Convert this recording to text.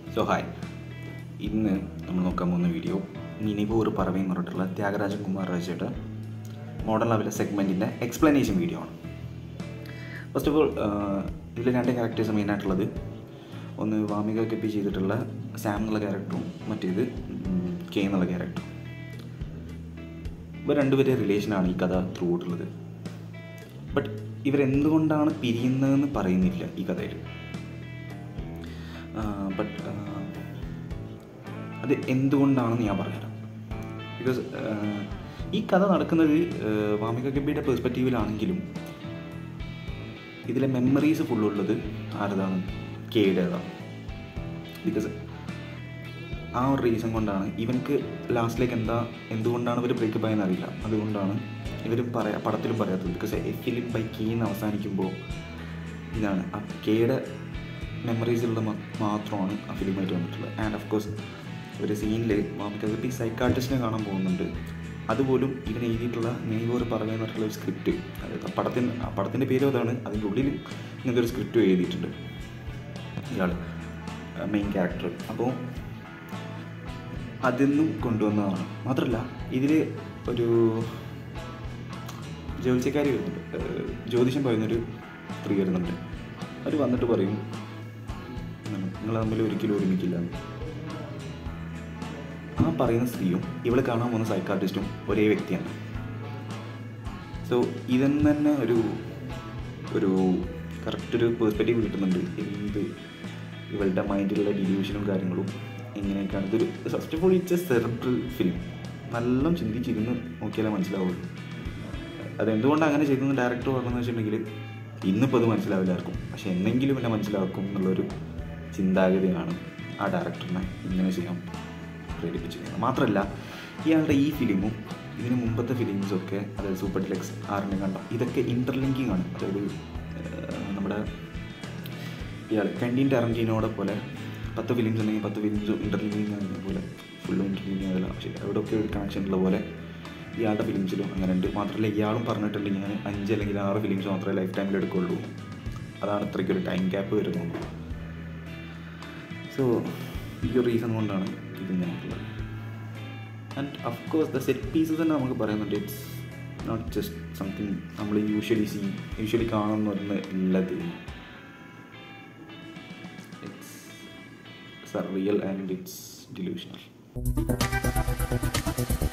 So hi ഇന്ന് നമ്മൾ നോക്കാൻ പോകുന്ന വീഡിയോ നിനിപൂർ പറവയും എന്ന് പറഞ്ഞിട്ടുള്ള ത്യാഗരാജൻ കുമാർ രചിച്ചിട്ട് മോഡൽ ലെവൽ സെഗ്മെൻറ്റിൻ്റെ എക്സ്പ്ലനേഷൻ വീഡിയോ ആണ് ഫസ്റ്റ് ഓഫ് ഓൾ ഇതിൽ രണ്ട് ക്യാരക്ടേഴ്സ് മെയിനായിട്ടുള്ളത് ഒന്ന് വാമിക കെപ്പി ചെയ്തിട്ടുള്ള സാം എന്നുള്ള ക്യാരക്ടറും മറ്റേത് ഉം, കെ എന്നുള്ള ക്യാരക്ടറും ഇവർ രണ്ടുപേരെ റിലേഷനാണ് ഈ കഥ ത്രൂ ഉള്ളത് ബട്ട് ഇവരെന്തുകൊണ്ടാണ് പിരിയുന്നതെന്ന് പറയുന്നില്ല ഈ കഥയിൽ ബട്ട് അത് എന്തുകൊണ്ടാണെന്ന് ഞാൻ പറഞ്ഞുതരാം ബിക്കോസ് ഈ കഥ നടക്കുന്നത് ആഹ്, വാമിക ഗബിയുടെ പെർസ്പെക്റ്റീവിലാണെങ്കിലും ഇതിലെ മെമ്മറീസ് ഫുള്ളുള്ളത് ആരതാണ് കെയുടേതാണ് ബിക്കോസ് ആ ഒരു റീസൺ കൊണ്ടാണ് ഇവൻക്ക് ലാസ്റ്റിലേക്ക് എന്താ എന്തുകൊണ്ടാണ് ഇവർ ബ്രേക്കപ്പ് ആയെന്ന് അറിയില്ല അതുകൊണ്ടാണ് ഇവർ പറയാ പടത്തിലും പറയാത്തത് ബിക്കോസ് എ ഫിലിം ബൈ കീന്ന് അവസാനിക്കുമ്പോൾ ഇതാണ് ആ കെയുടെ മെമ്മറീസിലുള്ള മാത്രമാണ് ആ ഫിലിമായിട്ട് വന്നിട്ടുള്ളത് ആൻഡ് ഓഫ് കോഴ്സ് ഒരു സീനിൽ മാമിക്കകത്ത് ഈ സൈക്കാട്രിസ്റ്റിനെ കാണാൻ പോകുന്നുണ്ട് അതുപോലും ഇവൻ എഴുതിയിട്ടുള്ള നെയ്വോർ പറയുന്ന പറഞ്ഞിട്ടുള്ള ഒരു സ്ക്രിപ്റ്റ് അതായത് ആ പടത്തിന് ആ പടത്തിൻ്റെ പേരും അതാണ് അതിൻ്റെ ഉള്ളിൽ ഇങ്ങനത്തെ ഒരു സ്ക്രിപ്റ്റ് എഴുതിയിട്ടുണ്ട് ഇയാൾ മെയിൻ ക്യാരക്ടർ അപ്പോൾ അതിന്നും കൊണ്ടുവന്നതാണ് മാത്രമല്ല ഇതിൽ ഒരു ജ്യോതിഷക്കാരി വരുന്നുണ്ട് ഏഹ് ജ്യോതിഷം പറയുന്നൊരു സ്ത്രീ വരുന്നുണ്ട് അവർ വന്നിട്ട് പറയും നിങ്ങൾ തമ്മിൽ ഒരിക്കലും ഒരുമിക്കില്ല എന്ന്. ആ പറയുന്ന സ്ത്രീയും ഇവളെ കാണാൻ പോകുന്ന സൈക്കാട്രിസ്റ്റും ഒരേ വ്യക്തിയാണ് സോ ഇതെന്ന് തന്നെ ഒരു ഒരു കറക്റ്റ് ഒരു പേഴ്സ്പെക്റ്റീവ് കിട്ടുന്നുണ്ട് എന്ത് ഇവളുടെ മൈൻഡിലുള്ള ഡിലൂഷനും കാര്യങ്ങളും എങ്ങനെയൊക്കെയാണ് ഇതൊരു first of all it's a cerebral film നല്ല ചിന്തിച്ചിരുന്ന് നോക്കിയാലേ മനസ്സിലാവുള്ളൂ അതെന്തുകൊണ്ടാണ് അങ്ങനെ ചെയ്തെന്ന് ഡയറക്ടർ പറഞ്ഞതെന്ന് വെച്ചിട്ടുണ്ടെങ്കിൽ ഇന്നിപ്പോൾ അത് മനസ്സിലാവില്ല ആർക്കും പക്ഷെ എന്നെങ്കിലും എന്നെ മനസ്സിലാക്കും എന്നുള്ളൊരു ചിന്താഗതിയാണ് ആ ഡയറക്ടറിനെ ഇങ്ങനെ ചെയ്യാൻ പ്രേരിപ്പിച്ചിരിക്കുന്നത് മാത്രമല്ല ഇയാളുടെ ഈ ഫിലിമും ഇതിന് മുമ്പത്തെ ഫിലിംസൊക്കെ അതായത് സൂപ്പർ ഡിലക്സ് ആറിനെ കണ്ട ഇതൊക്കെ ഇൻ്റർലിങ്കിങ് ആണ് അതായത് ഏഹ്, നമ്മുടെ ഇയാൾ കണ്ടീൻ ടെറൻറ്റീനോടെ പോലെ പത്ത് ഫിലിംസ് ഉണ്ടെങ്കിൽ പത്ത് ഫിലിംസ് ഇൻ്റർലിങ്കിങ് ആകുന്ന പോലെ ഫുള്ളും ഇൻ്റർലിങ്കിങ് ആകില്ല പക്ഷേ എവിടെയൊക്കെ ഒരു കണക്ഷൻ ഉള്ള പോലെ ഇയാളുടെ ഫിലിംസിലും അങ്ങനെ ഉണ്ട് മാത്രമല്ല ഇയാളും പറഞ്ഞിട്ടുണ്ട് ഞാൻ അഞ്ച് അല്ലെങ്കിൽ ആറ് ഫിലിംസ് മാത്രമേ ലൈഫ് ടൈമിൽ എടുക്കുള്ളൂ അതാണ് ഇത്രയ്ക്ക് ഒരു ടൈം ഗ്യാപ്പ് വരുന്നത് സോ ഈ ഒരു റീസൺ കൊണ്ടാണ് ഇത് ഞാനുള്ളത് and of course the set pieces തന്നെ നമുക്ക് പറയുന്നുണ്ട് ഇറ്റ്സ് നോട്ട് ജസ്റ്റ് സംതിങ് നമ്മൾ യൂഷ്വലി സീ യൂഷ്വലി കാണുന്ന ഒന്ന് ഉള്ളത് it's real and it's delusional